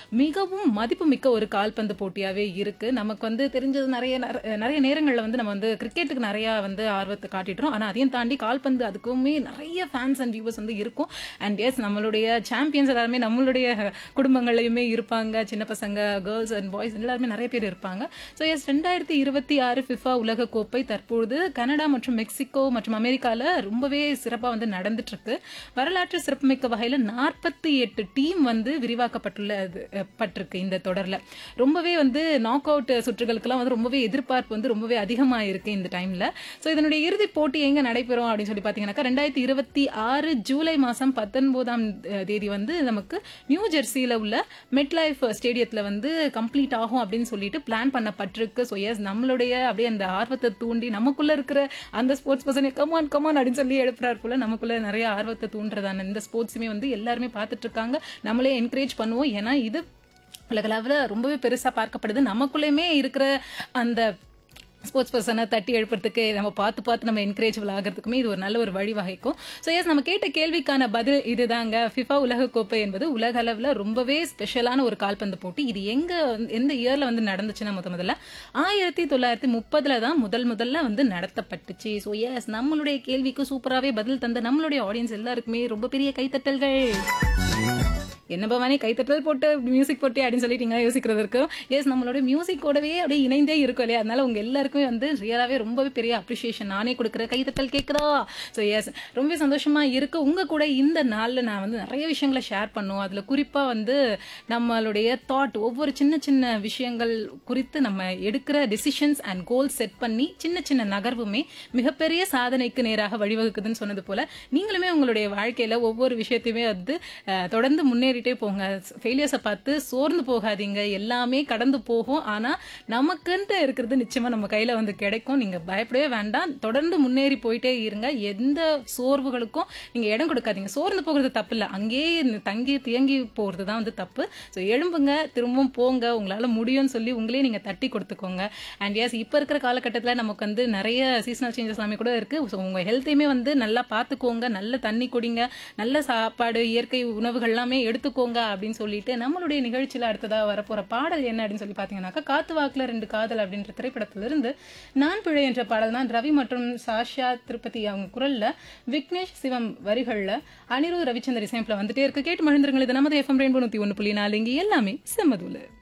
மிகவும் மதிப்புமிக்க ஒரு கால்பந்து போட்டியாவே இருக்கு நமக்கு வந்து தெரிஞ்சது நிறைய நர- நிறைய நேரங்கள்ல வந்து நம்ம வந்து கிரிக்கெட்டுக்கு நிறைய வந்து ஆர்வத்தை காட்டிட்டுறோம் ஆனா அதையும் தாண்டி கால்பந்து அதுக்குமே நிறைய ஃபேன்ஸ் அண்ட் வியூவர்ஸ் வந்து இருக்கும் அண்ட் எஸ் நம்மளுடைய சாம்பியன்ஸ் எல்லாருமே நம்மளுடைய குடும்பங்கள்லயுமே இருப்பாங்க சின்ன பசங்க கேர்ள்ஸ் அண்ட் பாய்ஸ் எல்லாருமே நிறைய பேர் இருப்பாங்க ஸோ எஸ் ரெண்டாயிரத்தி இருபத்தி ஆறு ஃபிஃபா உலக கோப்பை தற்பொழுது கனடா மற்றும் மெக்சிகோ மற்றும் அமெரிக்கால ரொம்பவே சிறப்பாக வந்து நடந்துட்டு இருக்கு வரலாற்று சிறப்புமிக்க வகையில் நாற்பத்தி எட்டு டீம் வந்து விரிவாக்கப்பட்டுள்ளது அஹ், பட்டிருக்கு இந்த தொடர்ல ரொம்பவே வந்து நாக் அவுட் சுற்றுகளுக்கெல்லாம் வந்து ரொம்பவே எதிர்பார்ப்பு வந்து ரொம்பவே அதிகமாக இருக்கு இந்த டைம்ல ஸோ இதனுடைய இறுதிப் போட்டி எங்க நடைபெறும் அப்படின்னு சொல்லி பார்த்தீங்கன்னாக்கா ரெண்டாயிரத்தி இருபத்தி ஆறு ஜூலை மாதம் பத்தொன்பதாம் தேதி வந்து நமக்கு நியூ ஜெர்சியில் உள்ள மெட் லைஃப் ஸ்டேடியத்தில் வந்து கம்ப்ளீட் ஆகும் அப்படின்னு சொல்லிட்டு பிளான் பண்ணப்பட்டிருக்கு ஸோ எஸ் நம்மளுடைய அப்படியே அந்த ஆர்வத்தை தூண்டி நமக்குள்ள இருக்கிற அந்த ஸ்போர்ட்ஸ் பர்சனை கமான் கமான் அப்படின்னு சொல்லி எழுப்புறாரு போல நமக்குள்ள நிறைய ஆர்வத்தை தூண்டுறதான இந்த ஸ்போர்ட்ஸுமே வந்து எல்லாருமே பார்த்துட்டு இருக்காங்க நம்மளே என்கரேஜ் பண்ணுவோம் ஏன்னா இது உலகளவில் ரொம்பவே பெருசாக பார்க்கப்படுது நமக்குள்ளேயுமே இருக்கிற அந்த ஸ்போர்ட்ஸ் பர்சனை தட்டி எழுப்புறதுக்கு நம்ம பார்த்து பார்த்து நம்ம என்கரேஜபிள் ஆகிறதுக்குமே இது ஒரு நல்ல ஒரு வழிவகைக்கும் ஸோ எஸ் நம்ம கேட்ட கேள்விக்கான பதில் இதுதாங்க ஃபிஃபா உலகக்கோப்பை என்பது உலக அளவில் ரொம்பவே ஸ்பெஷலான ஒரு கால்பந்து போட்டி இது எங்க வந்து- எந்த இயர்ல வந்து நடந்துச்சுன்னா முத முதல்ல ஆயிரத்தி தொள்ளாயிரத்தி முப்பதுல தான் முதல் முதல்ல வந்து நடத்தப்பட்டுச்சு ஸோ எஸ் நம்மளுடைய கேள்விக்கு சூப்பராகவே பதில் தந்த நம்மளுடைய ஆடியன்ஸ் எல்லாருக்குமே ரொம்ப பெரிய கைத்தட்டல்கள் என்ன பவானி கைத்தட்டல் போட்டு மியூசிக் போட்டு அப்படின்னு சொல்லிட்டீங்க யோசிக்கிறது இருக்கும் எஸ் நம்மளோட மியூசிக்கோடவே அப்படியே இணைந்தே இருக்கும் இல்லையா அதனால உங்க எல்லாருக்குமே வந்து ரியலாவே ரொம்பவே பெரிய அப்ரிசியேஷன் நானே கொடுக்குற கைத்தட்டல் கேட்குதா ஸோ எஸ் ரொம்ப சந்தோஷமா இருக்கு உங்க கூட இந்த நாள்ல நான் வந்து நிறைய விஷயங்களை ஷேர் பண்ணுவோம் அதுல குறிப்பா வந்து நம்மளுடைய தாட் ஒவ்வொரு சின்ன சின்ன விஷயங்கள் குறித்து நம்ம எடுக்கிற டெசிஷன்ஸ் அண்ட் கோல் செட் பண்ணி சின்ன சின்ன நகர்வுமே மிகப்பெரிய சாதனைக்கு நேராக வழிவகுக்குதுன்னு சொன்னது போல நீங்களுமே உங்களுடைய வாழ்க்கையில ஒவ்வொரு விஷயத்தையுமே வந்து அஹ், தொடர்ந்து முன்னேறிட்டே போங்க ஃபெயிலியர்ஸை பார்த்து சோர்ந்து போகாதீங்க எல்லாமே கடந்து போகும் ஆனா நமக்குன்ட்டு இருக்கிறது நிச்சயமா நம்ம கையில வந்து கிடைக்கும் நீங்க பயப்படவே வேண்டாம் தொடர்ந்து முன்னேறி போயிட்டே இருங்க எந்த சோர்வுகளுக்கும் நீங்க இடம் கொடுக்காதீங்க சோர்ந்து போகிறது தப்பு இல்லை அங்கேயே தங்கி தியங்கி போகிறது தான் வந்து தப்பு ஸோ எழும்புங்க திரும்பவும் போங்க உங்களால முடியும்னு சொல்லி உங்களே நீங்க தட்டி கொடுத்துக்கோங்க அண்ட் எஸ் இப்போ இருக்கிற காலகட்டத்தில் நமக்கு வந்து நிறைய சீசனல் சேஞ்சஸ் எல்லாமே கூட இருக்கு ஸோ உங்க ஹெல்த்தையுமே வந்து நல்லா பார்த்துக்கோங்க நல்ல தண்ணி குடிங்க நல்ல சாப்பாடு இயற்கை உணவுகள் எல்லாமே எடுத்துக்கோங்க அப்படின்னு சொல்லிட்டு நம்மளுடைய நிகழ்ச்சியில் அடுத்ததாக வரப்போற பாடல் என்ன அப்படின்னு சொல்லி பார்த்தீங்கன்னாக்கா காத்து வாக்குல ரெண்டு காதல் அப்படின்ற திரைப்படத்திலிருந்து நான் பிழை என்ற பாடல் தான் ரவி மற்றும் சாஷா திருப்பதி அவங்க குரல்ல விக்னேஷ் சிவம் வரிகள்ல அனிருத் ரவிச்சந்தர் இசையமைப்பில் வந்துட்டே இருக்கு கேட்டு மகிழ்ந்துருங்கள் இது நமது எஃப்எம் ரெயின்போ நூற்றி ஒன்று புள்ளி நாலு இங்கே எல்லாமே செம்மதுல